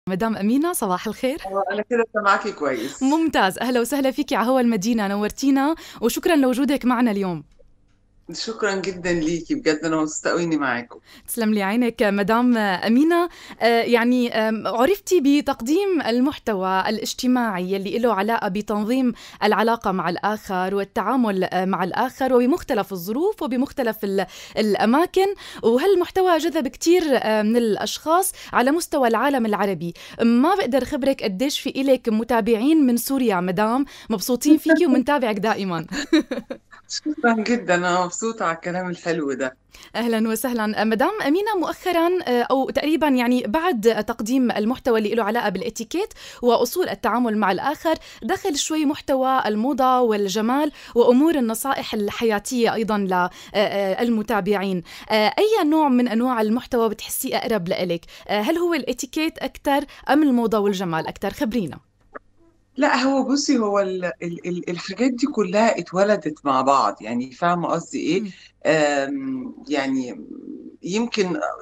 مدام أمينة صباح الخير آه، أنا كده سامعاكِ كويس. ممتاز، أهلا وسهلا فيكِ على هوا المدينة، نورتينا وشكرًا لوجودِك معنا اليوم. شكرًا جدًا ليكِ، بجد أنا مبسوطة أوي إني معاكم. تسلم لي عينِك مدام أمينة، آآ يعني آمم عُرفتِ بتقديم المحتوى الاجتماعي يلّي إله علاقة بتنظيم العلاقة مع الآخر والتعامل مع الآخر وبمختلف الظروف وبمختلف ال الأماكن، وهالمحتوى جذب كتير من الأشخاص على مستوى العالم العربي، ما باقدر خبرِك قديش في إلِك متابعين من سوريا مدام، مبسوطين فيكِ ومنتابعِك دائمًا. شكرًا جدًا، أنا مبسوطة على الكلام الحلو ده. أهلًا وسهلًا، مدام أمينة مؤخرًا أو تقريبًا يعني بعد تقديم المحتوى اللي إله علاقة بالإتيكيت وأصول التعامل مع الآخر، دخل شوي محتوى الموضة والجمال وأمور النصائح الحياتية أيضًا ل آآ المتابعين، أي نوع من أنواع المحتوى بتحسيه أقرب لإلِك؟ هل هو الإتيكيت أكتر أم الموضة والجمال أكتر؟ خبرينا. لأ، هو بُصّي، هو ال ال ال الحاجات دي كلّها اتولدت مع بعض، يعني فاهمة قصدي إيه؟ إمم. آمم، يعني يمكن آآ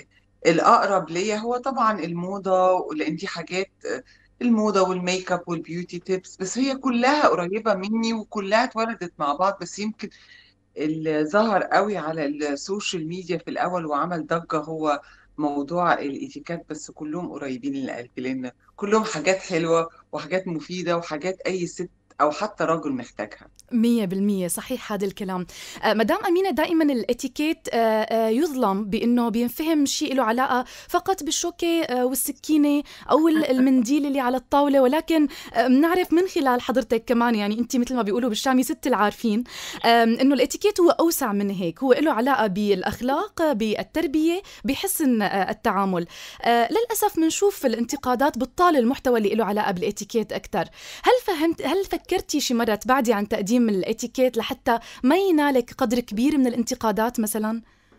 الأقرب ليّا هو طبعًا الموضة، لإن دي حاجات الموضة والmakeup والbeauty tips بس هي كلّها قريبة منّي وكلّها اتولدت مع بعض، بس يمكن اللي ظهر أوي على السوشيال ميديا في الأول وعمل ضجة هو موضوع الإتيكات، بس كلّهم قريبين لقلبي، لإن كلّهم حاجات حلوة وحاجات مفيدة وحاجات أي سِت أو حتى راجل محتاجها. 100% صحيح هذا الكلام. آآ مدام أمينة دائمًا الإتيكيت آآ آآ يُظلم بإنه بينفهم شيء إله علاقة فقط بالشوكة والسكينة أو ال المنديل اللي على الطاولة، ولكن بنعرف من خلال حضرتك كمان يعني أنتِ مثل ما بيقولوا بالشامي سِت العارفين، آمم إنه الإتيكيت هو أوسع من هيك، هو إله علاقة بالأخلاق، بالتربية، بحسن التعامل. آآ للأسف بنشوف الانتقادات بتطال المحتوى اللي إله علاقة بالإتيكيت أكتر. هل فهمت هل فكرتِ شي مرة تبعدي عن تقديم الإتيكيت لحتى ما ينالِك قدر كبير من الانتقادات مثلًا؟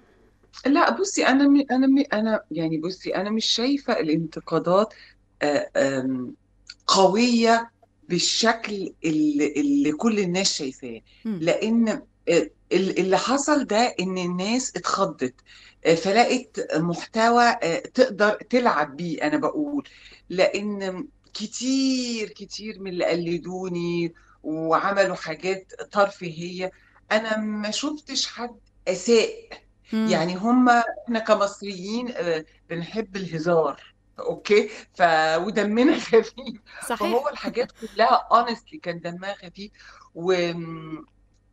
لأ بُصّي، أنا م أنا م أنا يعني بُصّي، أنا مش شايفة الانتقادات آآ آمم قوية بالشكل اللي اللي كل الناس شايفاه، إمم. لإن آآ ال اللي حصل ده إن الناس اتخضِّت، آآ فلقت محتوى آآ تقدر تلعب بيه أنا باقول، لإن كتير، كتير من اللي قلّدوني وعملوا حاجات ترفيهية، أنا ما شُفتش حد أساء، إمم. يعني هم إحنا كمصريين آآ بنحب الهزار أوكي، ف ودمنا خفيف، فهو صحيح. الحاجات كلّها honestly كان دمها خفيف وآمم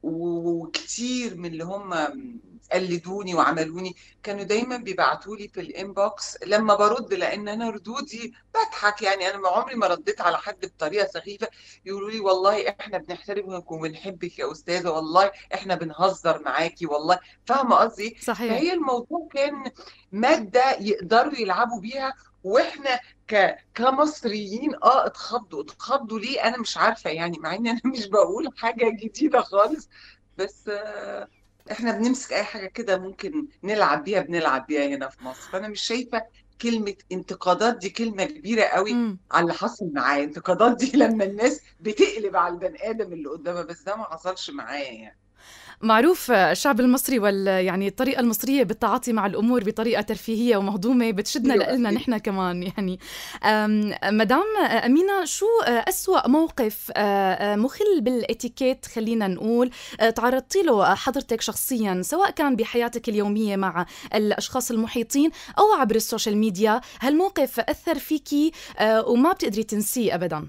وكتير من اللي هم قلّدوني وعملوني كانوا دايمًا بيبعتوا لي في الinbox لمّا بارُد لإن أنا ردودي باضحك يعني أنا ما عمري ما ردّيت على حد بطريقة سخيفة، يقولوا لي: "والله إحنا بنحترمِك وبنحبِك يا أستاذة، والله إحنا بنهزر معاكِ والله." فاهمة قصدي إيه؟ صحيح. فهي الموضوع كان مادة يقدروا يلعبوا بيها وإحنا ك كمصريين آه اتخضّوا، اتخضّوا ليه أنا مش عارفة يعني، مع إن أنا مش باقول حاجة جديدة خالص، بس إحنا بنمسك أي حاجة كده ممكن نلعب بيها، بنلعب بيها هنا في مصر، فأنا مش شايفة كلمة انتقادات دي كلمة كبيرة أوي إمم. على اللي حصل معايا، انتقادات دي لمّا الناس بتقلب على البني آدم اللي قدّامها، بس ده ما حصلش معايا يعني. معروف الشعب المصري وال يعني الطريقة المصرية بالتعاطي مع الأمور بطريقة ترفيهية ومهضومة بتشدنا أيوه لإلنا أكيد. نحن كمان يعني. آمم مدام أمينة شو أسوأ موقف آآ مُخِل بالإتيكيت خلّينا نقول آآ تعرضتِ له حضرتك شخصيًا، سواء كان بحياتِك اليومية مع الأشخاص المحيطين أو عبر السوشيال ميديا، هالموقف أثّر فيكِ آآ وما بتقدري تنسيه أبدًا؟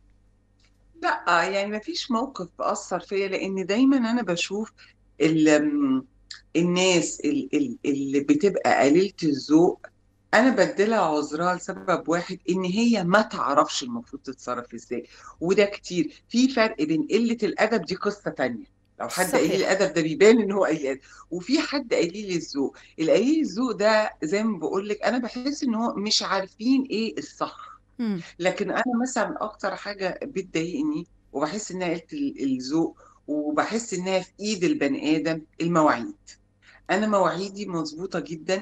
لأ، يعني ما فيش موقف أثّر فيّا، لإن دايمًا أنا باشوف ال آمم الناس ال ال اللي بتبقى قليلة الذوق، أنا بادّي لها عذرها لسبب واحد، إن هي ما تعرفش المفروض تتصرّف إزاي، وده كتير. في فرق بين قِلّة الأدب دي قصة تانية، لو حد قليل صحيح. الأدب ده بيبان إن هو قليل الأدب، وفي حد قليل الذوق، القليل الذوق ده زي ما باقول لِك أنا باحس إن هو مش عارفين إيه الصح، إمم. لكن أنا مثلًا أكتر حاجة بتضايقني وباحس إنها قِلّة ال الذوق وباحس إنها في إيد البني آدم، المواعيد. أنا مواعيدي مضبوطة جدًا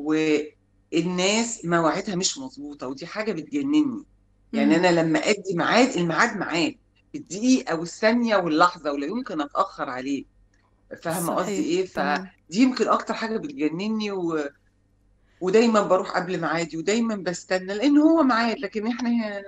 والناس مواعيدها مش مضبوطة ودي حاجة بتجنّني، يعني إمم. أنا لمّا أدّي ميعاد، الميعاد ميعاد، بالدقيقة والثانية واللحظة ولا يمكن أتأخّر عليه، فاهمة قصدي صحيح، إيه؟ تمام. فدي يمكن أكتر حاجة بتجنّني و ودايما بروح قبل ميعادي ودايما بستنى لان هو ميعاد لكن احنا هنا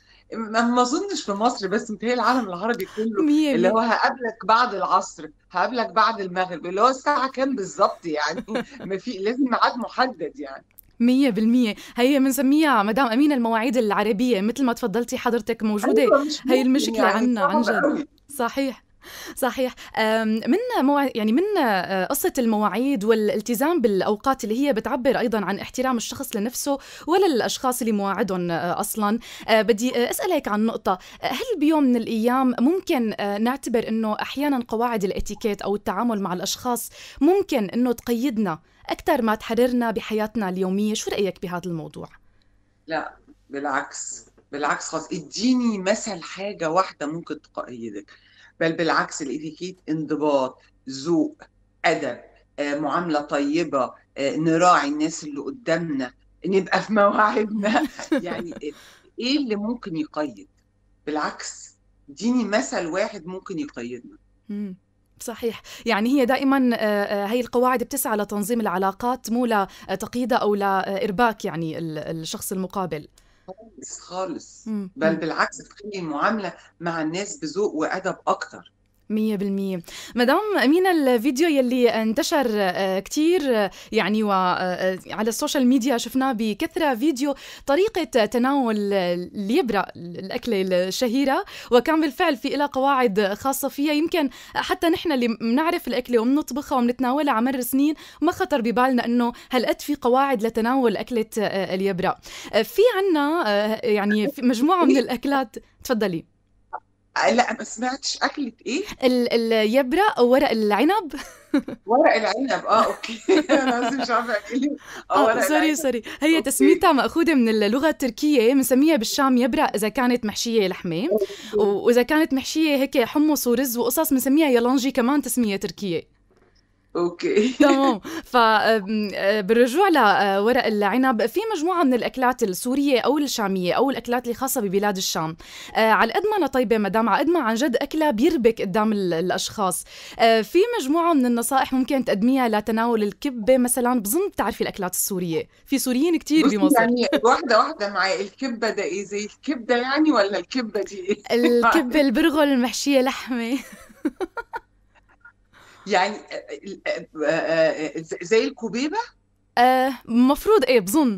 ما ما اظنش في مصر بس متهيألي العالم العربي كله مية اللي مية هو هقابلك بعد العصر هقابلك بعد المغرب اللي هو الساعة كام بالظبط يعني ما في لازم ميعاد محدد يعني مية بالمية هي بنسميها مدام أمينة المواعيد العربية مثل ما تفضلتي حضرتك موجودة ايوه مش هي ممكن المشكلة يعني عنا عن صعب جد قوي صحيح صحيح أم، من موا... يعني من آه، قصة المواعيد والالتزام بالأوقات اللي هي بتعبر أيضا عن احترام الشخص لنفسه ولا الأشخاص اللي مواعدهم آه، أصلا أه، بدي آه، أسألك عن نقطة آه، هل بيوم من الأيام ممكن آه، نعتبر أنه أحيانا قواعد الاتيكيت أو التعامل مع الأشخاص ممكن أنه تقيدنا أكثر ما تحررنا بحياتنا اليومية شو رأيك بهذا الموضوع؟ لا بالعكس بالعكس خالص اديني مثل حاجة واحدة ممكن تقيدك بل بالعكس الاتيكيت انضباط ذوق أدب آه، معاملة طيبة آه، نراعي الناس اللي قدامنا نبقى في مواعيدنا يعني ايه اللي ممكن يقيد بالعكس اديني مثل واحد ممكن يقيدنا مم. صحيح يعني هي دائما آه، آه، هي القواعد بتسعى لتنظيم العلاقات مو لتقييدها او لارباك يعني ال- الشخص المقابل خالص خالص مم. بل مم. بالعكس تخلي المعاملة مع الناس بذوق وأدب أكتر مية بالمية مدام أمينة الفيديو يلي انتشر آه، كتير آه، يعني وعلى السوشيال ميديا شفناه بكثرة فيديو طريقة تناول اليبرة الأكلة الشهيرة وكان بالفعل في لها قواعد خاصة فيها يمكن حتى نحن اللي بنعرف الأكلة وبنطبخها وبنتناولها على مر سنين ما خطر ببالنا إنه هالقد في قواعد لتناول أكلة آه، اليبرة آه، في عنا آه، يعني في مجموعة من الأكلات تفضلي آه، لا ما سمعتش أكلة إيه ال- اليبرة أو ورق العنب ورق العنب اه اوكي انا قصدي مش عارفه ايه اه اه ورق سوري العنب سوري هي اوكي تسميتها مأخوذة من اللغة التركية بنسميها بالشام يبرة إذا كانت محشية لحمة و- وإذا كانت محشية هيك حمص ورز وقصص بنسميها يالانجي كمان تسمية تركية اوكي تمام فبالرجوع لورق العنب في مجموعة من الأكلات السورية أو الشامية أو الأكلات اللي خاصة ببلاد الشام آه، على قد ما أنا طيبة مدام على قد ما عن جد أكلة بيربك قدام ال- الأشخاص آه، في مجموعة من النصائح ممكن تقدميها لتناول الكبة مثلا بظن بتعرفي الأكلات السورية في سوريين كتير بصي بمصر يعني واحده واحده معايا الكبه ده ايه زي الكبده يعني ولا الكبه دي ايه الكبة البرغل المحشية لحمة يعني آه، آه، آه، زي الكوبيبه آه، مفروض إيه بظن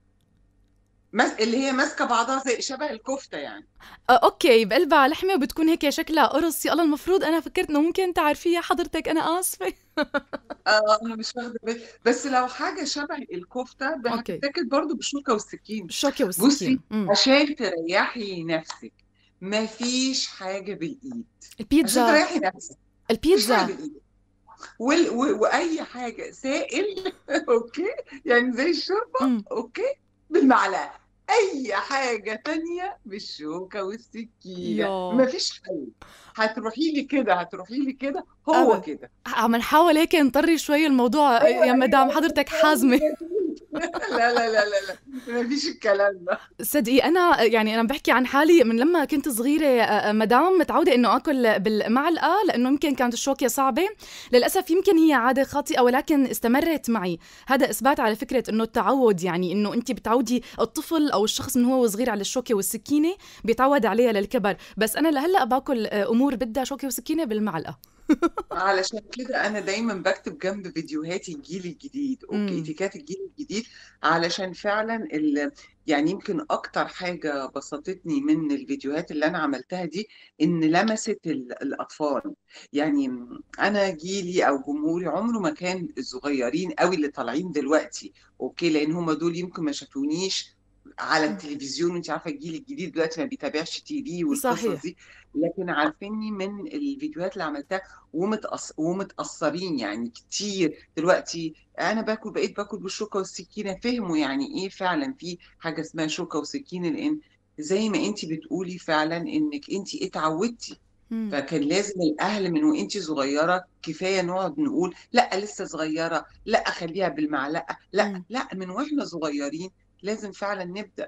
مس- اللي هي ماسكه بعضها زي شبه الكفته يعني آه، اوكي بقلبها لحمه وبتكون هيك شكلها قرص يا الله المفروض انا فكرت انه ممكن تعرفيها حضرتك انا اسفه اه انا مش واخده بالي بس لو حاجه شبه الكفته اوكي هتتاكل برضو بالشوكه والسكين الشوكه بصي والسكين امم عشان تريحي نفسك مفيش حاجه بالايد عشان البيتزا تريحي نفسك مفيش حاجه البيتزا بالايد وال... و... واي حاجه سائل اوكي يعني زي الشوربه امم اوكي بالمعلقه اي حاجه تانية بالشوكه والسكينه يا مفيش حل هتروحي لي كده هتروحي لي كده هو ابد كده عم نحاول هيك نطري شوي الموضوع ايوه يا مدام ايوه حضرتك حازمه لا لا لا لا لا مفيش الكلام ده صدقي انا يعني انا بحكي عن حالي من لما كنت صغيره آه، آه، مدام متعوده انه اكل بالمعلقه لانه يمكن كانت الشوكه صعبه للاسف يمكن هي عاده خاطئه ولكن استمرت معي هذا اثبات على فكره انه التعود يعني انه انت بتعودي الطفل او الشخص من هو صغير على الشوكه والسكينه بيتعود عليها للكبر بس انا لهلا باكل آه، امور بدها شوكه وسكينه بالمعلقه علشان كده انا دايما بكتب جنب فيديوهاتي الجيل الجديد اوكي امم اتيكات الجيل الجديد علشان فعلا ال... يعني يمكن اكتر حاجة بسطتني من الفيديوهات اللي انا عملتها دي ان لمست ال... الاطفال يعني انا جيلي او جمهوري عمره ما كان الصغيرين قوي اللي طالعين دلوقتي اوكي لان هم دول يمكن ما شافونيش على التلفزيون انت عارفه الجيل الجديد دلوقتي ما بيتابعش تي في والقصص صحيح دي لكن عارفيني من الفيديوهات اللي عملتها ومتأث... ومتأثرين يعني كتير دلوقتي انا باكل بقيت باكل بالشوكة والسكينة فهموا يعني ايه فعلا في حاجة اسمها شوكة وسكينة لان زي ما انت بتقولي فعلا انك انت اتعودتي امم فكان لازم الاهل من وانت صغيرة كفاية نقعد نقول لا لسه صغيرة لا خليها بالمعلقة لا امم لا من واحنا صغيرين لازم فعلا نبدأ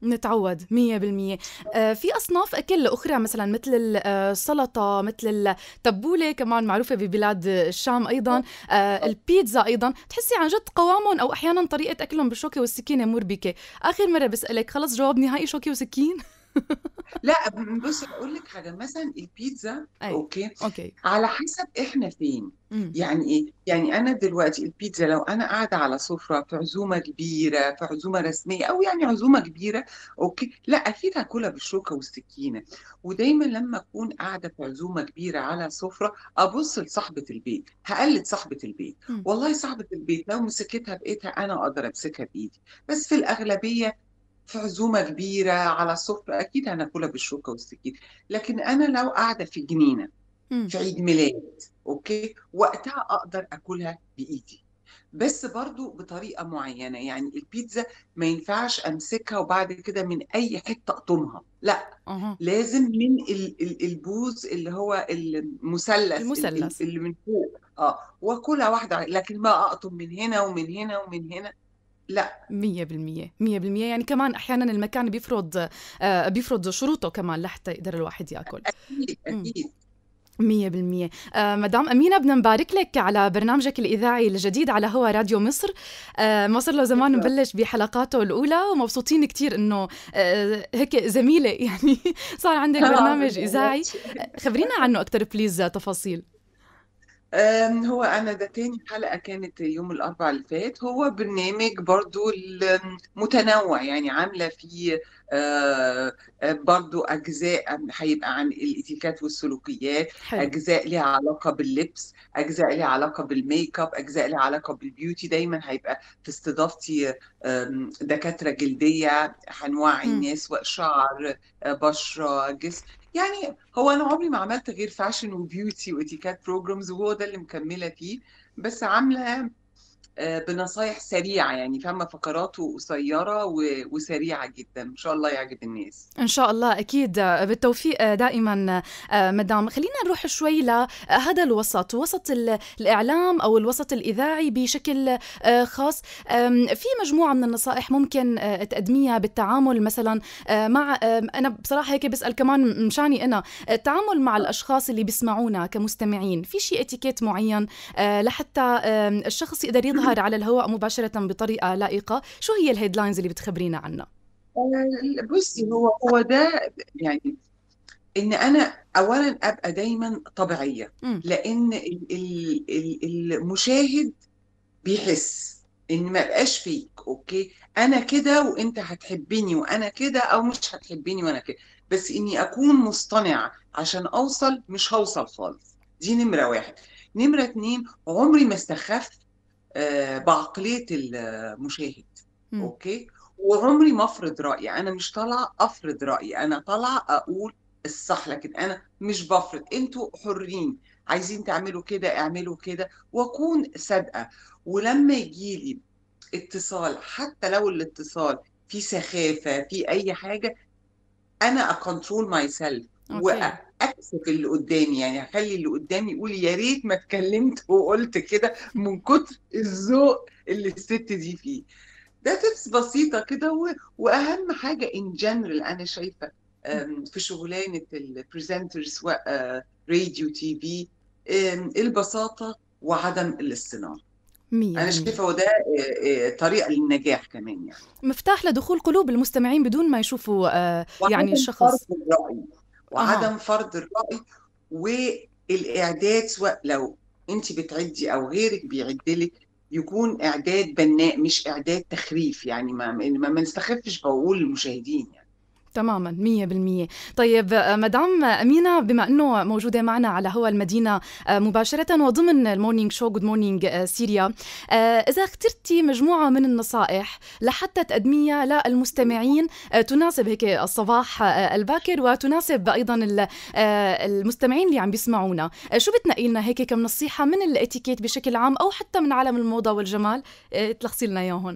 نتعود 100% آه في أصناف أكل أخرى مثلا مثل السلطة مثل التبولة كمان معروفة ببلاد الشام أيضا آه البيتزا أيضا تحسي عن جد قوامهم أو أحيانا طريقة أكلهم بالشوكة والسكينة مربكة آخر مرة بسألك خلص جواب نهائي شوكة وسكين لا بصي اقول لك حاجه مثلا البيتزا أي اوكي أوكي على حسب احنا فين امم يعني ايه يعني انا دلوقتي البيتزا لو انا قاعده على سفره في عزومه كبيره في عزومه رسميه او يعني عزومه كبيره اوكي لا اكيد هاكلها بالشوكه والسكينه ودايما لما اكون قاعده في عزومه كبيره على سفره ابص لصاحبه البيت هقلد صاحبه البيت أمم. والله صاحبه البيت لو مسكتها بايدها انا اقدر امسكها بايدي بس في الاغلبيه في عزومة كبيرة على سفرة أكيد هناكلها بالشوكة والسكين لكن أنا لو قاعدة في جنينة أمم. في عيد ميلاد أوكي وقتها أقدر أكلها بإيدي بس برضو بطريقة معينة يعني البيتزا ما ينفعش أمسكها وبعد كده من أي حتة أقطمها لا أها لازم من ال- ال- البوز اللي هو المثلث ال- ال- المثلث اللي من فوق اه واكلها واحدة لكن ما أقطم من هنا ومن هنا ومن هنا لا مية بالمية مية بالمية يعني كمان أحيانا المكان بيفرض آه بيفرض شروطه كمان لحتى يقدر الواحد يأكل أكيد أمم. أكيد مية بالمية آه مدام أمينة بدنا نبارك لك على برنامجك الإذاعي الجديد على هوا راديو مصر آه ما صار له زمان شكرا مبلش بحلقاته الأولى ومبسوطين كتير إنه آه هيك زميلة يعني صار عندك برنامج إذاعي آه، خبرينا عنه أكتر بليز آه، تفاصيل أم، هو أنا ده تاني حلقة كانت يوم الأربعاء اللي فات هو برنامج برضو ال- متنوع يعني عاملة فيه آه، آه، برضو أجزاء هيبقى عن الإتيكات والسلوكيات حلو أجزاء ليها علاقة باللبس أجزاء ليها علاقة بالميك اب أجزاء ليها علاقة بالبيوتي دايما هيبقى في استضافتي أم، دكاترة جلدية هنوعي مم. الناس سواء شعر آه، بشرة جسم يعني هو انا عمري ما عملت غير فاشن وبيوتي واتيكات بروجرامز وهو ده اللي مكمله فيه بس عامله آه، بنصايح سريعه يعني فاهمه فقراته قصيره و- وسريعه جدا ان شاء الله يعجب الناس إن شاء الله أكيد آه، بالتوفيق آه، دائما آه، مدام خلينا نروح شوي لهذا الوسط وسط ال- الإعلام أو الوسط الإذاعي بشكل آه، خاص آم، في مجموعة من النصائح ممكن آه، تقدميها بالتعامل مثلا آه، مع آم، أنا بصراحة هيك بسأل كمان مشاني أنا التعامل مع الأشخاص اللي بيسمعونا كمستمعين في شيء اتيكيت معين آه، لحتى آم، الشخص يقدر يظهر على الهواء مباشرة بطريقة لائقة شو هي الهيدلاينز اللي بتخبرينا عنها؟ آه، بصي هو هو ده يعني ان انا اولا ابقى دايما طبيعيه مم. لان ال- ال- ال- المشاهد بيحس ان ما بقاش فيك اوكي انا كده وانت هتحبني وانا كده او مش هتحبني وانا كده بس اني اكون مصطنع عشان اوصل مش هوصل خالص دي نمرة واحد نمرة اتنين عمري ما استخف آه، بعقلية المشاهد مم. اوكي وعمري ما افرض رأيي انا مش طالعة افرض رأيي انا طالعة اقول الصح لكن انا مش بفرض انتوا حرين عايزين تعملوا كده اعملوا كده واكون صادقة ولما يجيلي اتصال حتى لو الاتصال فيه سخافة فيه اي حاجة انا اكونترول ماي سيلف أوكي واكسف اللي قدامي يعني هخلي اللي قدامي يقول يا ريت ما اتكلمت وقلت كده من كتر الذوق اللي الست دي فيه ده تبس بسيطة كده و... وأهم حاجة إن جنرال أنا شايفة أم، في شغلانة البريزنتر سواء آه، راديو تي في أم، البساطة وعدم الاصطناع مية أنا بالمية شايفة وده آه، آه، طريقة للنجاح كمان يعني مفتاح لدخول قلوب المستمعين بدون ما يشوفوا آه، يعني وعدم الشخص فرض الرأي أها وعدم فرض الرأي والإعداد سواء لو أنت بتعدي أو غيرك بيعدلك يكون إعداد بناء مش إعداد تخريف يعني ما ما ما نستخفش بقول للمشاهدين يعني تماما مية بالمية طيب آه، مدام أمينة بما أنه موجودة معنا على هوا المدينة آه، مباشرة وضمن المورنينج شو جود مورنينج سيريا آه، إذا اخترتي مجموعة من النصائح لحتى تقدميها للمستمعين آه، تناسب هيك الصباح آه، الباكر وتناسب أيضا ال- آه، المستمعين اللي عم بيسمعونا آه، شو بتنقي لنا هيك كم نصيحة من الاتيكيت بشكل عام أو حتى من عالم الموضة والجمال آه، تلخصي لنا إياهم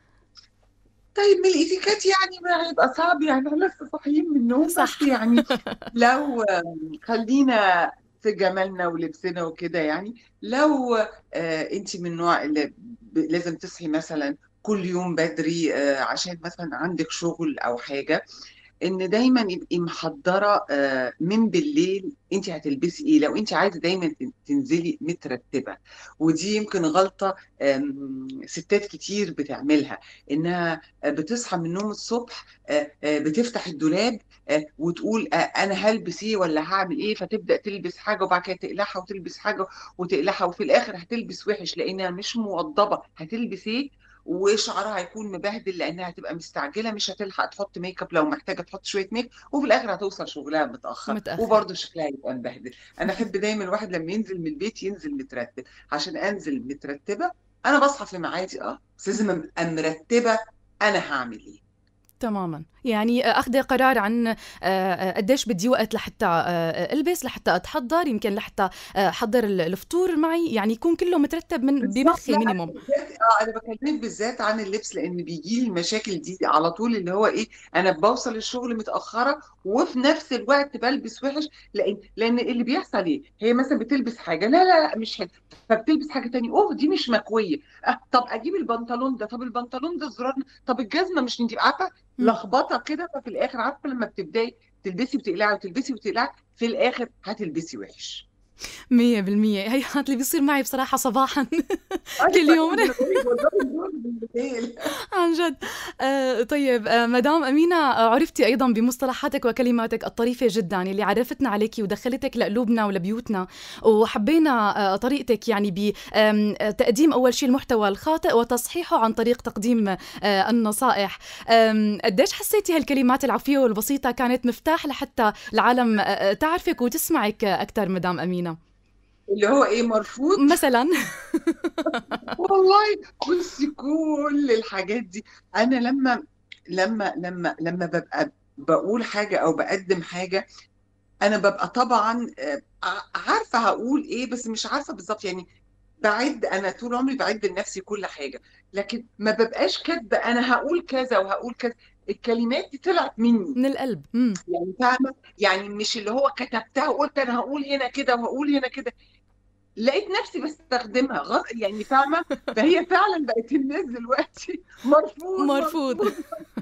طيب من الإتيكيت يعني ما هيبقى صعب يعني احنا لسه صاحيين من النوم بس صح يعني لو آم، خلينا في جمالنا ولبسنا وكده يعني لو آه، انت من النوع اللي ب- لازم تصحي مثلا كل يوم بدري آه، عشان مثلا عندك شغل او حاجه ان دايما يبقي محضره آه، من بالليل انت هتلبسي ايه لو انت عايزه دايما تن- تنزلي مترتبه ودي يمكن غلطه آم، ستات كتير بتعملها انها آه، بتصحى من النوم الصبح آه، آه، بتفتح الدولاب آه، وتقول آه، انا هلبس ايه ولا هعمل ايه فتبدا تلبس حاجه وبعد كده تقلعها وتلبس حاجه وتقلعها وفي الاخر هتلبس وحش لانها مش موضبه هتلبس ايه وشعرها هيكون مبهدل لانها هتبقى مستعجله مش هتلحق تحط ميك اب لو محتاجه تحط شويه ميك وفي الاخر هتوصل شغلها متاخر متاخر وبرضه شكلها يبقى مبهدل انا احب دايما الواحد لما ينزل من البيت ينزل مترتب عشان انزل مترتبه انا بصحى في ميعادي اه بس لازم ابقى مرتبه انا هعمل ايه تماما يعني اخذ قرار عن آه، آه، قديش بدي وقت لحتى آه، البس لحتى اتحضر يمكن لحتى آه، احضر ال- الفطور معي يعني يكون كله مترتب من بالظبط بمخي لا انا مينيموم بالذات اه انا بكلمك بالذات عن اللبس لان بيجي لي المشاكل دي على طول اللي هو ايه انا بوصل الشغل متاخره وفي نفس الوقت بلبس وحش لان لان اللي بيحصل ايه هي مثلا بتلبس حاجه لا لا لا مش حلو فبتلبس حاجه تانية اوه دي مش مكويه آه طب اجيب البنطلون ده طب البنطلون ده زرار طب الجزمه مش انت عارفه مم. لخبطه كده ففي الاخر عارفه لما بتبداي تلبسي وتقلعي وتلبسي وتقلعي في الاخر هتلبسي وحش مية بالمية هي هات اللي بيصير معي بصراحة صباحا كل ايوه يوم ايوه انا بقول لك والله الدور بالليل عن جد آه طيب آه مدام أمينة آه عرفتي أيضا بمصطلحاتك وكلماتك الطريفة جدا اللي عرفتنا عليك ودخلتك لقلوبنا ولبيوتنا وحبينا آه طريقتك يعني بتقديم أول شيء المحتوى الخاطئ وتصحيحه عن طريق تقديم آه النصائح آم، قديش حسيتي هالكلمات العفوية والبسيطة كانت مفتاح لحتى العالم آه تعرفك وتسمعك أكثر مدام أمينة اللي هو ايه مرفوض مثلا والله بصي كل الحاجات دي انا لما لما لما لما ببقى بقول حاجه او بقدم حاجه انا ببقى طبعا آه، ع- عارفه هقول ايه بس مش عارفه بالظبط يعني بعد انا طول عمري بعد لنفسي كل حاجه لكن ما ببقاش كاتبه انا هقول كذا وهقول كذا الكلمات دي طلعت مني من القلب مم. يعني فاهمه يعني مش اللي هو كتبتها وقلت انا هقول هنا كده وهقول هنا كده لقيت نفسي بستخدمها غلط يعني فاهمه فهي فعلا بقت الناس دلوقتي مرفوض مرفوض مرفوض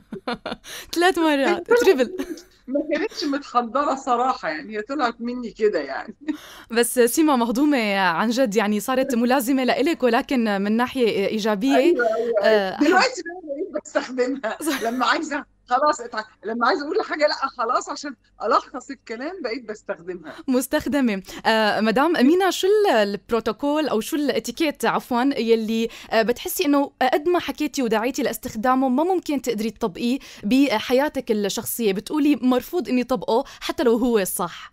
ثلاث مرات تريبل ما كانتش متخدره صراحه يعني هي طلعت مني كده يعني بس سيما مهضومة عن جد يعني صارت ملازمة لإلك ولكن من ناحية إيجابية ايوه ايوه ايوه آه، حب دلوقتي بقى بقيت بستخدمها لما عايزه خلاص اتع... لما عايزه اقول حاجه لا خلاص عشان الخص الكلام بقيت بستخدمها مستخدمة آه، مدام أمينة شو ال- البروتوكول أو شو الاتيكيت عفوا يلي آه، بتحسي إنه قد ما حكيتي ودعيتي لاستخدامه ما ممكن تقدري تطبقيه بحياتك الشخصية بتقولي مرفوض إني طبقه حتى لو هو الصح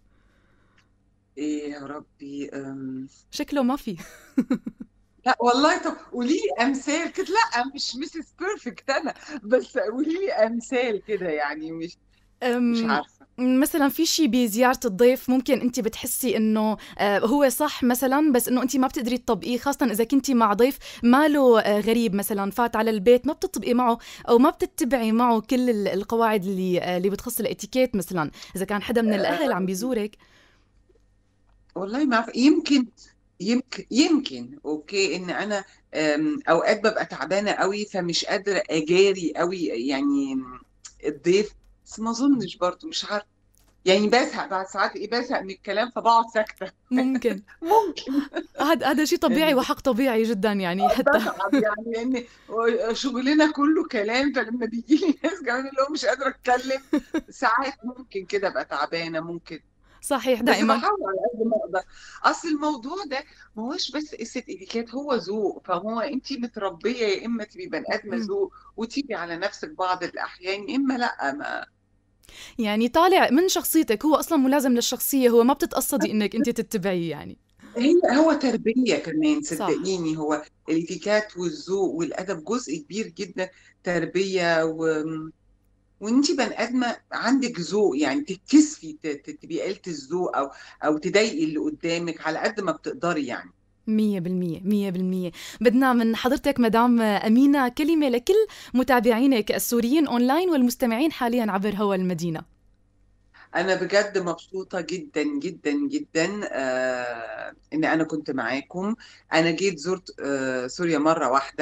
ايه يا ربي أم... شكله ما في لا والله طب قولي لي امثال كده لا مش مسز بيرفكت انا بس قولي لي امثال كده يعني مش مش أم، عارفه مثلا في شيء بزيارة الضيف ممكن انت بتحسي انه آه، هو صح مثلا بس انه انت ما بتقدري تطبقيه خاصة اذا كنتي مع ضيف ماله آه، غريب مثلا فات على البيت ما بتطبقي معه او ما بتتبعي معه كل ال- القواعد اللي آه، اللي بتخص الاتيكيت مثلا اذا كان حدا من الاهل عم بيزورك والله ما أعرف. يمكن يمكن يمكن اوكي ان انا أم، اوقات ببقى تعبانه قوي فمش قادره اجاري قوي يعني الضيف بس ما اظنش برضو مش عارفه يعني بزهق بعد ساعات ايه بزهق من الكلام فبقعد ساكته ممكن ممكن هذا هذا شيء طبيعي وحق طبيعي جدا يعني حتى بتعب يعني لان شغلنا كله كلام فلما بيجي لي ناس كمان اللي هو مش قادره اتكلم ساعات ممكن كده ابقى تعبانه ممكن صحيح بس دائما بحاول على قد ما اقدر اصل الموضوع ده ما هوش بس قصه اتيكيت هو ذوق فهو انت متربيه يا اما تبقي بني ادمه مم. ذوق وتيجي على نفسك بعض الاحيان يا اما لا ما يعني طالع من شخصيتك هو اصلا ملازم للشخصية هو ما بتتقصدي انك انت تتبعيه يعني هي هو تربيه كمان صح صدقيني هو الاتيكيت والذوق والادب جزء كبير جدا تربيه و وانت بني ادمه عندك ذوق يعني تتكسفي ت- ت- تبقي قلة الذوق او او تضايقي اللي قدامك على قد ما بتقدري يعني مية بالمية مية بالمية بدنا من حضرتك مدام أمينة كلمة لكل متابعينك السوريين أونلاين والمستمعين حاليا عبر هوا المدينة انا بجد مبسوطه جدا جدا جدا آه ان انا كنت معاكم انا جيت زرت آه سوريا مره واحده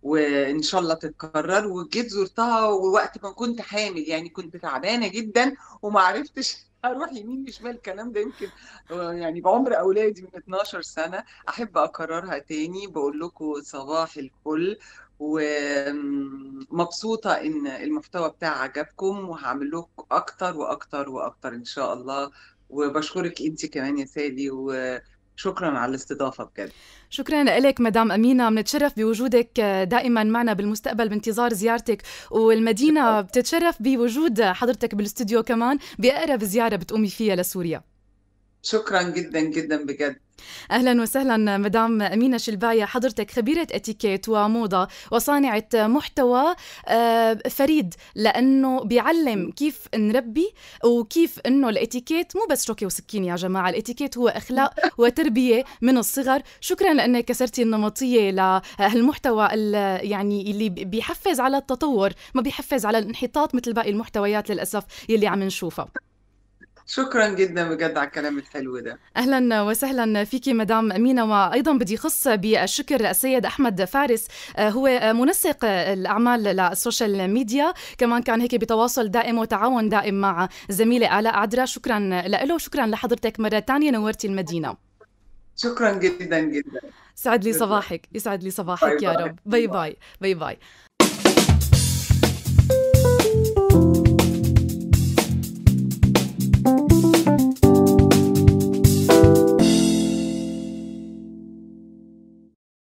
وان شاء الله تتكرر وجيت زرتها ووقت ما كنت حامل يعني كنت تعبانه جدا وما عرفتش اروح يمين وشمال الكلام ده يمكن آه، يعني بعمر اولادي من 12 سنه احب اكررها تاني بقول لكم صباح الفل ومبسوطه ان المحتوى بتاعي عجبكم وهعمل لكم اكتر واكتر واكتر ان شاء الله وبشكرك انت كمان يا سالي وشكرا على الاستضافه بجد شكرا لك مدام أمينة بنتشرف بوجودك دائما معنا بالمستقبل بانتظار زيارتك والمدينة بتتشرف بوجود حضرتك بالاستوديو كمان بأقرب زيارة بتقومي فيها لسوريا شكرا جدا جدا بجد اهلا وسهلا مدام امينه شلبايه حضرتك خبيره اتيكيت وموضه وصانعه محتوى آه، فريد لانه بيعلم كيف نربي وكيف انه الاتيكيت مو بس شوكه وسكين يا جماعه الاتيكيت هو اخلاق وتربيه من الصغر شكرا لانك كسرتي النمطيه لهالمحتوى يعني اللي بيحفز على التطور ما بيحفز على الانحطاط مثل باقي المحتويات للاسف يلي عم نشوفها شكرا جدا بجد على الكلام الحلو ده اهلا وسهلا فيك مدام امينه وايضا بدي خص بالشكر السيد احمد فارس آه، هو منسق الاعمال للسوشيال ميديا كمان كان هيك بتواصل دائم وتعاون دائم مع زميلي الاء عدرا شكرا له وشكرا لحضرتك مره ثانيه نورتي المدينه شكرا جدا جدا سعد لي صباحك يسعد لي صباحك يا رب باي باي باي باي